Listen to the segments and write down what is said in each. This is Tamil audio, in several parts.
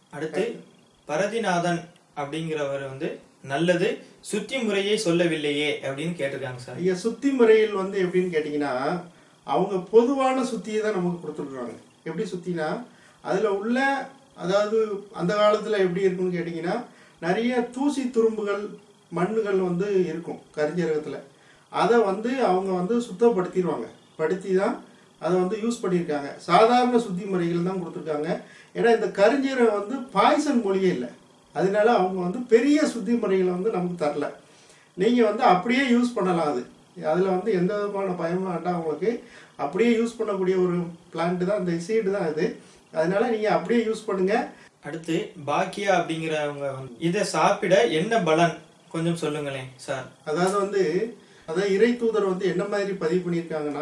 அடுத்து பரதிநாதன் அப்படிங்கிறவர் வந்து நல்லது சுத்தி முறையை சொல்லவில்லையே அப்படின்னு கேட்டிருக்காங்க சார் ஐயா சுத்தி முறையில் வந்து எப்படின்னு கேட்டிங்கன்னா அவங்க பொதுவான சுத்தியை தான் நமக்கு கொடுத்துருக்குறாங்க எப்படி சுத்தினா அதில் உள்ள அதாவது அந்த காலத்தில் எப்படி இருக்குன்னு கேட்டிங்கன்னா நிறைய தூசி துரும்புகள் மண்ணுகள் வந்து இருக்கும் கரிஞ்சீரகத்தில் அதை வந்து அவங்க வந்து சுத்தப்படுத்திடுவாங்க படுத்தி தான் அதை வந்து யூஸ் பண்ணியிருக்காங்க சாதாரண சுத்தி முறைகள் தான் கொடுத்துருக்காங்க ஏன்னா இந்த கரிஞ்சீரகம் வந்து பாய்சன் மொழியே இல்லை அதனால அவங்க வந்து பெரிய சுத்தி முறைகளை வந்து நமக்கு தரல நீங்கள் வந்து அப்படியே யூஸ் பண்ணலாம் அது அதில் வந்து எந்த விதமான பயமும் வேண்டாம் உங்களுக்கு அப்படியே யூஸ் பண்ணக்கூடிய ஒரு பிளான்ட் தான் இந்த சீடு தான் இது அதனால நீங்கள் அப்படியே யூஸ் பண்ணுங்கள் அடுத்து பாக்கியா அப்படிங்கிறவங்க வந்து இதை சாப்பிட என்ன பலன் கொஞ்சம் சொல்லுங்களேன் சார் அதாவது வந்து அதாவது இறை தூதர் வந்து என்ன மாதிரி பதிவு பண்ணியிருக்காங்கன்னா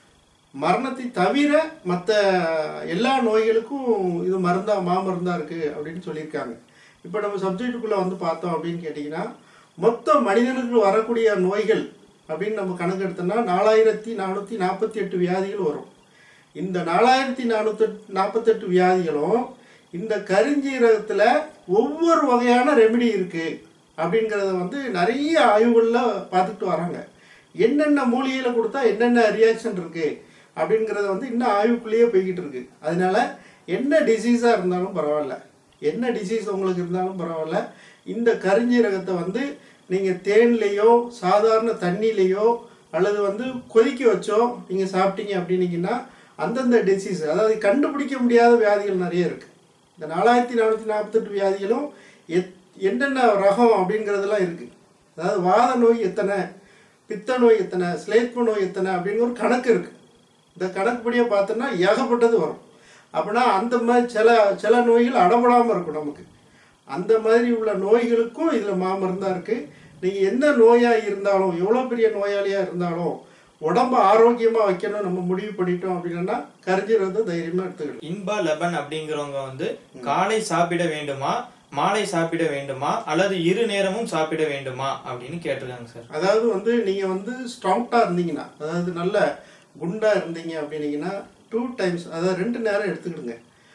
மரணத்தை தவிர மற்ற எல்லா நோய்களுக்கும் இது மருந்தா மாமருந்தா இருக்கு அப்படின்னு சொல்லியிருக்காங்க இப்போ நம்ம சப்ஜெக்டுக்குள்ள வந்து பார்த்தோம் அப்படின்னு கேட்டிங்கன்னா மொத்த மனிதனுக்கு வரக்கூடிய நோய்கள் அப்படின்னு நம்ம கணக்கு எடுத்தோம்னா நாலாயிரத்தி நானூற்றி நாற்பத்தி எட்டு வியாதிகள் வரும் இந்த நாலாயிரத்தி நானூற்றி நாற்பத்தெட்டு வியாதிகளும் இந்த கருஞ்சீரகத்தில் ஒவ்வொரு வகையான ரெமெடி இருக்குது அப்படிங்கிறத வந்து நிறைய ஆய்வுகளில் பார்த்துட்டு வராங்க என்னென்ன மூலிகையில் கொடுத்தா என்னென்ன ரியாக்ஷன் இருக்குது அப்படிங்கிறத வந்து இன்னும் ஆய்வுக்குள்ளேயே போய்கிட்டு இருக்கு அதனால என்ன டிசீஸாக இருந்தாலும் பரவாயில்ல என்ன டிசீஸ் உங்களுக்கு இருந்தாலும் பரவாயில்ல இந்த கருஞ்சீரகத்தை வந்து நீங்கள் தேன்லேயோ சாதாரண தண்ணியிலையோ அல்லது வந்து கொதிக்க வச்சோ நீங்கள் சாப்பிட்டீங்க அப்படின்னீங்கன்னா அந்தந்த டிசீஸ் அதாவது கண்டுபிடிக்க முடியாத வியாதிகள் நிறைய இருக்குது இந்த நாலாயிரத்தி நானூற்றி நாற்பத்தெட்டு வியாதிகளும் எத் என்னென்ன ரகம் அப்படிங்கிறதெல்லாம் இருக்குது அதாவது வாத நோய் எத்தனை பித்த நோய் எத்தனை ஸ்லேத்ம நோய் எத்தனை அப்படின்னு ஒரு கணக்கு இருக்குது இந்த கணக்குப்படியே பார்த்தோன்னா ஏகப்பட்டது வரும் அப்படின்னா அந்த மாதிரி சில சில நோய்கள் அடபடாமல் இருக்கும் நமக்கு அந்த மாதிரி உள்ள நோய்களுக்கும் இதில் மாமருந்தாக இருக்குது நீங்கள் எந்த நோயாக இருந்தாலும் எவ்வளோ பெரிய நோயாளியாக இருந்தாலும் உடம்ப ஆரோக்கியமாக வைக்கணும் நம்ம முடிவு பண்ணிட்டோம் அப்படின்னா கரைஞ்சிருந்து தைரியமாக எடுத்துக்கிடலாம் இன்பா லெபன் அப்படிங்கிறவங்க வந்து காலை சாப்பிட வேண்டுமா மாலை சாப்பிட வேண்டுமா அல்லது இரு நேரமும் சாப்பிட வேண்டுமா அப்படின்னு கேட்டிருக்காங்க சார் அதாவது வந்து நீங்கள் வந்து ஸ்ட்ராங்காக இருந்தீங்கன்னா அதாவது நல்ல குண்டாக இருந்தீங்க அப்படின்னீங்கன்னா டூ டைம்ஸ் அதாவது ரெண்டு நேரம் எடுத்துக்கிடுங்க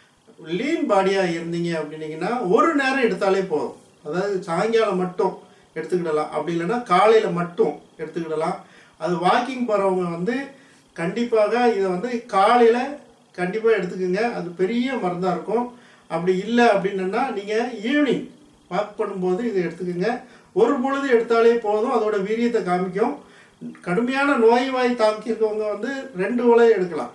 லீன் பாடியாக இருந்தீங்க அப்படின்னீங்கன்னா ஒரு நேரம் எடுத்தாலே போதும் அதாவது சாயங்காலம் மட்டும் எடுத்துக்கிடலாம் அப்படி இல்லைன்னா காலையில் மட்டும் எடுத்துக்கிடலாம் அது வாக்கிங் போகிறவங்க வந்து கண்டிப்பாக இதை வந்து காலையில் கண்டிப்பாக எடுத்துக்கோங்க அது பெரிய மருந்தாக இருக்கும் அப்படி இல்லை அப்படின்னா நீங்கள் ஈவினிங் வாக் பண்ணும்போது இதை எடுத்துக்கோங்க ஒரு பொழுது எடுத்தாலே போதும் அதோட வீரியத்தை காமிக்கும் கடுமையான நோய் வாய் தாக்கியிருக்கவங்க வந்து ரெண்டு உலை எடுக்கலாம்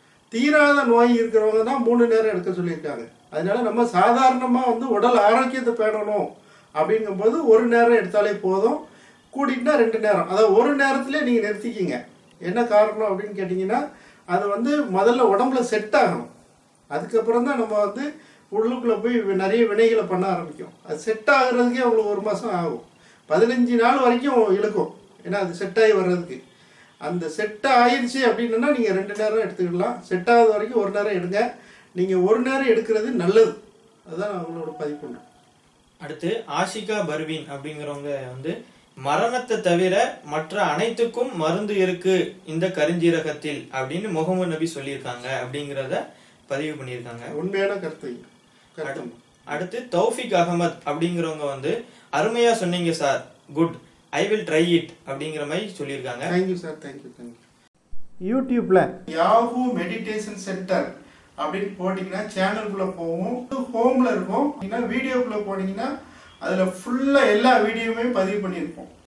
தீராத நோய் இருக்கிறவங்க தான் மூணு நேரம் எடுக்க சொல்லியிருக்காங்க அதனால நம்ம சாதாரணமாக வந்து உடல் ஆரோக்கியத்தை பேணணும் அப்படிங்கும்போது ஒரு நேரம் எடுத்தாலே போதும் கூட்டிகிட்டா ரெண்டு நேரம் அதாவது ஒரு நேரத்திலே நீங்கள் நிறுத்திக்கிங்க என்ன காரணம் அப்படின்னு கேட்டிங்கன்னா அது வந்து முதல்ல உடம்புல செட் ஆகணும் அதுக்கப்புறம் தான் நம்ம வந்து உள்ளுக்குள்ளே போய் வி- நிறைய வினைகளை பண்ண ஆரம்பிக்கும் அது செட் ஆகுறதுக்கே உங்களுக்கு ஒரு மாதம் ஆகும் பதினஞ்சு நாள் வரைக்கும் இழுக்கும் ஏன்னா அது செட் ஆகி வர்றதுக்கு அந்த செட் ஆயிடுச்சு அப்படின்னா நீங்கள் ரெண்டு நேரம் எடுத்துக்கிடலாம் செட் ஆகாத வரைக்கும் ஒரு நேரம் எடுங்க நீங்கள் ஒரு நேரம் எடுக்கிறது நல்லது அதுதான் அவங்களோட பதிவு பண்ணுறேன் அடுத்து ஆஷிகா பர்வீன் அப்படிங்கிறவங்க வந்து மரணத்தை தவிர மற்ற அனைத்துக்கும் மருந்து இருக்கு இந்த கருஞ்சீரகத்தில் அப்படின்னு முகமது நபி சொல்லியிருக்காங்க அப்படிங்கிறத பதிவு பண்ணியிருக்காங்க உண்மையான கருத்து கருத்து அடுத்து தௌஃபிக் அகமத் அப்படிங்கிறவங்க வந்து அருமையா சொன்னீங்க sir good I will try it அப்படிங்கிற மாதிரி சொல்லியிருக்காங்க தேங்க்யூ சார் தேங்க்யூ தேங்க்யூ யூடியூப்ல யாஹூ மெடிடேஷன் சென்டர் அப்படின்னு போட்டிங்கன்னா சேனலுக்குள்ள போகும் ஹோம்ல இருக்கும் வீடியோக்குள்ள போனீங்கன்னா அதுல ஃபுல்லா எல்லா வீடியோவுமே பதிவு பண்ணியிருப்போம்